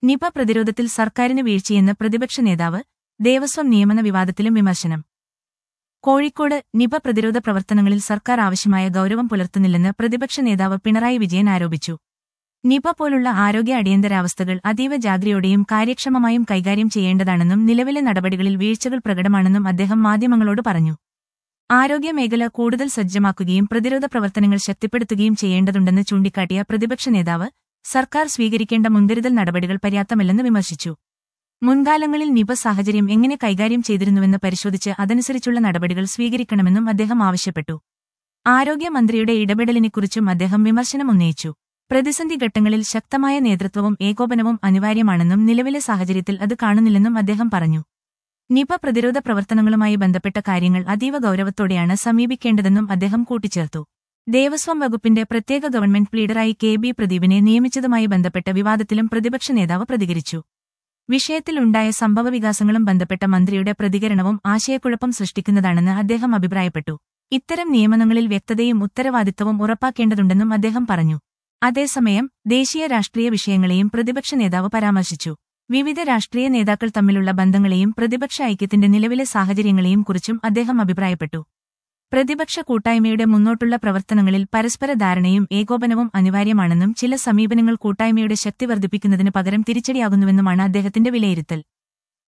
Nipah പ്രതിരോധത്തിൽ സർക്കാരിന് വീഴ്ചയെന്ന് പ്രതിപക്ഷ നേതാവ് ദേവസ്വം നിയമന വിവാദത്തിലും വിമർശനം കോഴിക്കോട് നിപ പ്രതിരോധ പ്രവർത്തനങ്ങളിൽ സർക്കാർ ആവശ്യമായ ഗൌരവം പുലർത്തുന്നില്ലെന്ന് പ്രതിപക്ഷ നേതാവ് പിണറായി വിജയൻ ആരോപിച്ചു നിപ പോലുള്ള ആരോഗ്യ അടിയന്തരാവസ്ഥകൾ അതീവ ജാഗ്രതയോടെയും കാര്യക്ഷമമായും കൈകാര്യം ചെയ്യേണ്ടതാണെന്നും നിലവിലെ നടപടികളിൽ വീഴ്ചകൾ പ്രകടമാണെന്നും അദ്ദേഹം മാധ്യമങ്ങളോട് പറഞ്ഞു ആരോഗ്യമേഖല കൂടുതൽ സജ്ജമാക്കുകയും പ്രതിരോധ പ്രവർത്തനങ്ങൾ ശക്തിപ്പെടുത്തുകയും ചെയ്യേണ്ടതുണ്ടെന്ന് ചൂണ്ടിക്കാട്ടിയ പ്രതിപക്ഷ നേതാവ് സർക്കാർ സ്വീകരിക്കേണ്ട മുൻകരുതൽ നടപടികൾ പര്യാപ്തമല്ലെന്ന് വിമർശിച്ചു മുൻകാലങ്ങളിൽ നിപ സാഹചര്യം എങ്ങനെ കൈകാര്യം ചെയ്തിരുന്നുവെന്ന് പരിശോധിച്ച് അതനുസരിച്ചുള്ള നടപടികൾ സ്വീകരിക്കണമെന്നും അദ്ദേഹം ആവശ്യപ്പെട്ടു ആരോഗ്യമന്ത്രിയുടെ ഇടപെടലിനെക്കുറിച്ചും അദ്ദേഹം വിമർശനമുന്നയിച്ചു പ്രതിസന്ധി ഘട്ടങ്ങളിൽ ശക്തമായ നേതൃത്വവും ഏകോപനവും അനിവാര്യമാണെന്നും നിലവിലെ സാഹചര്യത്തിൽ അത് കാണുന്നില്ലെന്നും അദ്ദേഹം പറഞ്ഞു നിപ പ്രതിരോധ പ്രവർത്തനങ്ങളുമായി ബന്ധപ്പെട്ട കാര്യങ്ങൾ അതീവ ഗൌരവത്തോടെയാണ് സമീപിക്കേണ്ടതെന്നും അദ്ദേഹം കൂട്ടിച്ചേർത്തു ദേവസ്വം വകുപ്പിന്റെ പ്രത്യേക ഗവൺമെന്റ് ലീഡറായി കെ ബി പ്രദീപിനെ നിയമിച്ചതുമായി ബന്ധപ്പെട്ട വിവാദത്തിലും പ്രതിപക്ഷ നേതാവ് പ്രതികരിച്ചു വിഷയത്തിലുണ്ടായ സംഭവവികാസങ്ങളും ബന്ധപ്പെട്ട മന്ത്രിയുടെ പ്രതികരണവും ആശയക്കുഴപ്പം സൃഷ്ടിക്കുന്നതാണെന്ന് അദ്ദേഹം അഭിപ്രായപ്പെട്ടു ഇത്തരം നിയമനങ്ങളിൽ വ്യക്തതയും ഉത്തരവാദിത്തവും ഉറപ്പാക്കേണ്ടതുണ്ടെന്നും അദ്ദേഹം പറഞ്ഞു അതേസമയം ദേശീയ രാഷ്ട്രീയ വിഷയങ്ങളെയും പ്രതിപക്ഷ നേതാവ് പരാമർശിച്ചു വിവിധ രാഷ്ട്രീയ നേതാക്കൾ തമ്മിലുള്ള ബന്ധങ്ങളെയും പ്രതിപക്ഷ ഐക്യത്തിന്റെ നിലവിലെ സാഹചര്യങ്ങളെയും കുറിച്ചും അദ്ദേഹം അഭിപ്രായപ്പെട്ടു പ്രതിപക്ഷ കൂട്ടായ്മയുടെ മുന്നോട്ടുള്ള പ്രവർത്തനങ്ങളിൽ പരസ്പര ധാരണയും ഏകോപനവും അനിവാര്യമാണെന്നും ചില സമീപനങ്ങൾ കൂട്ടായ്മയുടെ ശക്തി വർദ്ധിപ്പിക്കുന്നതിന് പകരം തിരിച്ചടിയാകുന്നുവെന്നുമാണ് അദ്ദേഹത്തിന്റെ വിലയിരുത്തൽ